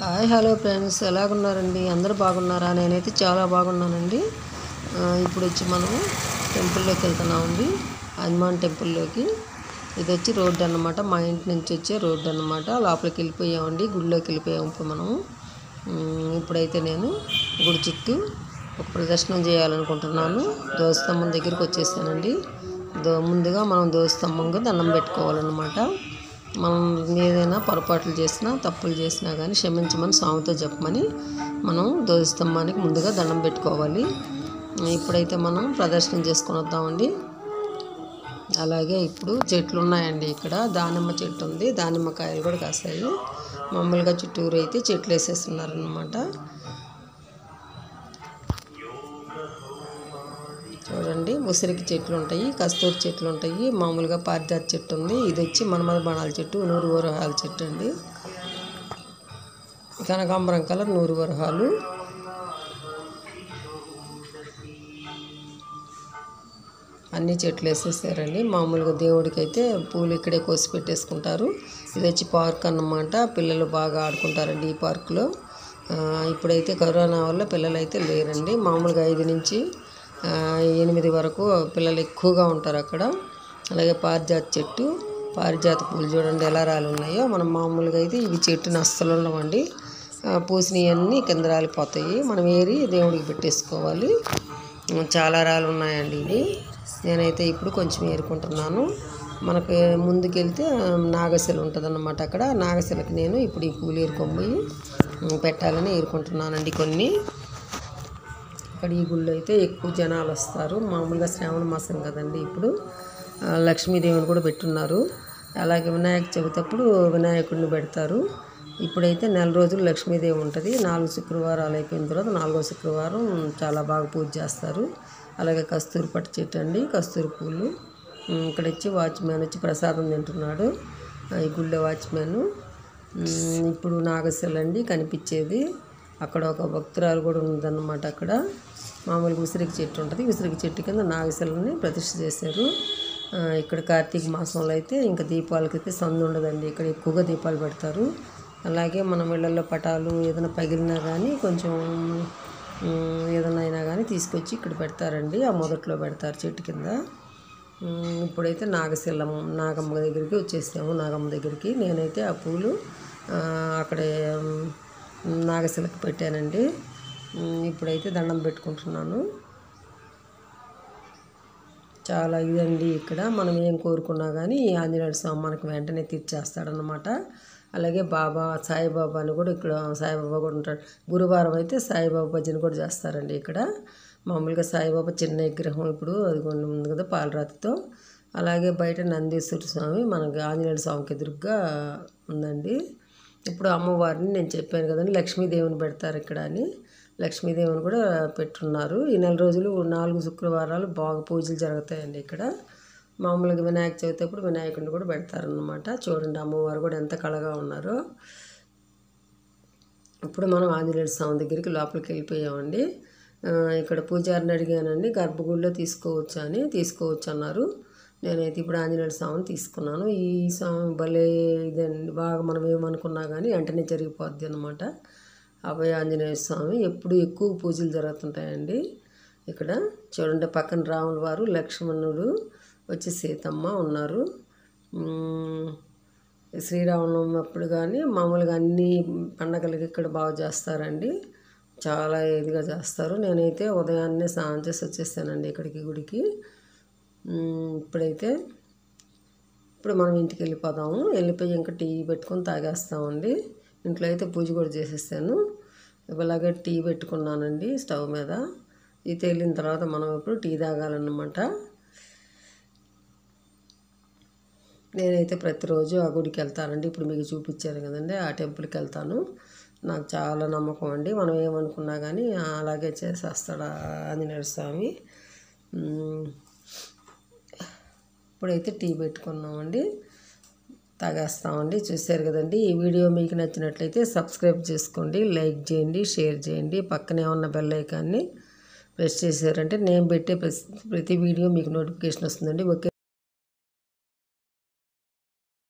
hi hello friends ఎలాగున్నారండి అందరూ బాగున్నారా నేనైతే చాలా బాగున్నానండి ఆ, ఇప్పుడు వచ్చి మనము టెంపుల్లోకి వెళ్తున్నామండి హనుమాన్ టెంపుల్లోకి ఇది వచ్చి రోడ్డు అన్నమాట మా ఇంటి నుంచి వచ్చే రోడ్డు అన్నమాట లోపలికి వెళ్ళిపోయామండి గుడిలోకి వెళ్ళిపోయాము ఇప్పుడు మనము ఉమ్, ఇప్పుడైతే నేను గుడి చుట్టూ ఒక ప్రదర్శనం చేయాలనుకుంటున్నాను ధ్వజస్తంభం దగ్గరికి వచ్చేసానండి దో ముందుగా మనం ధ్వజస్తంభంగా దండం పెట్టుకోవాలన్నమాట మనం ఏదైనా పొరపాట్లు చేసినా తప్పులు చేసినా కానీ క్షమించమని స్వామితో చెప్పమని మనం ధ్వజస్తంభానికి ముందుగా దండం పెట్టుకోవాలి ఇప్పుడైతే మనం ప్రదర్శన చేసుకొని వద్దామండి అలాగే ఇప్పుడు చెట్లు ఉన్నాయండి ఇక్కడ దానిమ్మ చెట్టు ఉంది దానిమ్మ కాయలు కూడా కాస్తాయి మామూలుగా చుట్టూరు అయితే చెట్లు వేసేస్తున్నారు అనమాట చూడండి ఉసిరికి చెట్లు ఉంటాయి కస్తూరి చెట్లు ఉంటాయి మామూలుగా పారిజాత చెట్టు ఉంది ఇది వచ్చి మనమద బణాల చెట్టు నూరు వరహాల చెట్టు అండి కనకాంబరం కలర్ నూరు వరహాలు అన్ని చెట్లు వేసేసారండి మామూలుగా దేవుడికి అయితే పూలు ఇక్కడే కోసి పెట్టేసుకుంటారు ఇది వచ్చి పార్క్ అన్నమాట పిల్లలు బాగా ఆడుకుంటారండి ఈ పార్కులో ఆ, ఇప్పుడైతే కరోనా వల్ల పిల్లలు అయితే లేరండి మామూలుగా ఐదు నుంచి ఆ, ఎనిమిది వరకు పిల్లలు ఎక్కువగా ఉంటారు అక్కడ అలాగే పారిజాత చెట్టు పారిజాత పూలు చూడండి ఎలా రాలి ఉన్నాయో మనం మామూలుగా అయితే ఇవి చెట్టుని అస్సలు ఉండవండి ఆ, పూసినవన్నీ కింద రాలిపోతాయి మనం ఏరి దేవుడికి పెట్టేసుకోవాలి చాలా రాళ్ళు ఉన్నాయండి ఇవి నేనైతే ఇప్పుడు కొంచెం ఏరుకుంటున్నాను మనకి ముందుకెళ్తే నాగశిల ఉంటుంది అన్నమాట అక్కడ నాగశిలకి నేను ఇప్పుడు ఈ పూలు ఏరుకొని పోయి ఉమ్, పెట్టాలని ఏరుకుంటున్నానండి కొన్ని ఇక్కడ ఈ గుళ్ళు అయితే ఎక్కువ జనాలు వస్తారు మామూలుగా శ్రావణ మాసం కదండి ఇప్పుడు ఆ, లక్ష్మీదేవిని కూడా పెట్టున్నారు అలాగే వినాయక చవితి అప్పుడు వినాయకుడిని పెడతారు ఇప్పుడైతే నెల రోజులు లక్ష్మీదేవి ఉంటుంది నాలుగు శుక్రవారాలు అయిపోయిన తర్వాత నాలుగో శుక్రవారం చాలా బాగా పూజ చేస్తారు అలాగే కస్తూరి పట్టు చెట్టు అండి కస్తూరి పూలు ఉమ్, ఇక్కడ వచ్చి వాచ్మ్యాన్ వచ్చి ప్రసాదం తింటున్నాడు ఆ, ఈ గుళ్ళో వాచ్మ్యాన్ ఉమ్, ఇప్పుడు నాగశిల అండి కనిపించేది అక్కడ ఒక భక్తురాలు కూడా ఉందన్నమాట అక్కడ మామూలుగా ఉసిరికి చెట్టు ఉంటుంది ఉసిరికి చెట్టు కింద నాగశిలని ప్రతిష్ఠ చేశారు ఆ, ఇక్కడ కార్తీక మాసంలో అయితే ఇంకా దీపాలకి అయితే సందు ఉండదండి ఇక్కడ ఎక్కువగా దీపాలు పెడతారు అలాగే మనం ఇళ్ళల్లో పటాలు ఏదైనా పగిలినా కానీ కొంచెం ఉమ్, ఏదైనా అయినా కానీ తీసుకొచ్చి ఇక్కడ పెడతారండి ఆ మొదట్లో పెడతారు చెట్టు కింద ఉమ్, ఇప్పుడైతే నాగశిల్లం నాగమ్మ దగ్గరికి వచ్చేసాము నాగమ్మ దగ్గరికి నేనైతే ఆ పూలు ఆ, అక్కడే ఉమ్, నాగశిలకు పెట్టానండి ఉమ్, ఇప్పుడైతే దండం పెట్టుకుంటున్నాను చాలా ఇదండి ఇక్కడ మనం ఏం కోరుకున్నా కానీ ఈ ఆంజనేయుడు స్వామి మనకు వెంటనే తీర్చేస్తాడనమాట అలాగే బాబా సాయిబాబా అని కూడా ఇక్కడ సాయిబాబా కూడా ఉంటాడు గురువారం అయితే సాయిబాబా భజన కూడా చేస్తారండి ఇక్కడ మామూలుగా సాయిబాబా చిన్న విగ్రహం ఇప్పుడు అది కొన్ని ఉంది కదా పాలరాతితో అలాగే బయట నందీశ్వర స్వామి మనకి ఆంజనేయుడు స్వామికి ఎదురుగ్గా ఉందండి ఇప్పుడు అమ్మవారిని నేను చెప్పాను కదండి లక్ష్మీదేవిని పెడతారు ఇక్కడ అని లక్ష్మీదేవిని కూడా పెట్టున్నారు ఈ నెల రోజులు నాలుగు శుక్రవారాలు బాగా పూజలు జరుగుతాయండి ఇక్కడ మామూలుగా వినాయక చవితి అప్పుడు వినాయకుడిని కూడా పెడతారన్నమాట చూడండి అమ్మవారు కూడా ఎంత కళగా ఉన్నారో ఇప్పుడు మనం ఆంజనేయుడు స్వామి దగ్గరికి లోపలికి వెళ్ళిపోయామండి ఆ, ఇక్కడ పూజారిని అడిగానండి గర్భగుడిలో తీసుకోవచ్చు అని తీసుకోవచ్చు అన్నారు నేనైతే ఇప్పుడు ఆంజనేయుడు స్వామిని తీసుకున్నాను ఈ స్వామి భలే ఇదండి బాగా మనం ఏమనుకున్నా కానీ వెంటనే జరిగిపోద్ది అనమాట అభయ ఆంజనేయ స్వామి ఎప్పుడు ఎక్కువ పూజలు జరుగుతుంటాయండి ఇక్కడ చూడండి పక్కన రాముల వారు లక్ష్మణుడు వచ్చి సీతమ్మ ఉన్నారు ఉమ్, శ్రీరామనవమి అప్పుడు కానీ మామూలుగా అన్ని పండగలకి ఇక్కడ బాగా చేస్తారండి చాలా ఇదిగా చేస్తారు నేనైతే ఉదయాన్నే స్నానం చేసి వచ్చేసానండి ఇక్కడికి గుడికి ఉమ్, ఇప్పుడైతే ఇప్పుడు మనం ఇంటికి వెళ్ళిపోదాము వెళ్ళిపోయి ఇంకా టీ పెట్టుకొని తాగేస్తామండి ఇంట్లో అయితే పూజ కూడా చేసేసాను ఇలాగే టీ పెట్టుకున్నానండి స్టవ్ మీద ఇది వెళ్ళిన తర్వాత మనం ఇప్పుడు టీ తాగాలన్నమాట నేనైతే ప్రతిరోజు ఆ గుడికి వెళ్తానండి ఇప్పుడు మీకు చూపించాను కదండి ఆ టెంపుల్కి వెళ్తాను నాకు చాలా నమ్మకం అండి మనం ఏమనుకున్నా కానీ అలాగే చేసేస్తాడు ఆ ఆంజనేయ స్వామి ఉమ్, ఇప్పుడైతే టీ పెట్టుకున్నామండి తాగేస్తామండి చూశారు కదండి ఈ వీడియో మీకు నచ్చినట్లయితే సబ్స్క్రైబ్ చేసుకోండి లైక్ చేయండి షేర్ చేయండి పక్కనే ఉన్న బెల్ ఐకాన్ని ప్రెస్ చేశారంటే నేను పెట్టే ప్రతి ప్రతి వీడియో మీకు నోటిఫికేషన్ వస్తుందండి ఓకే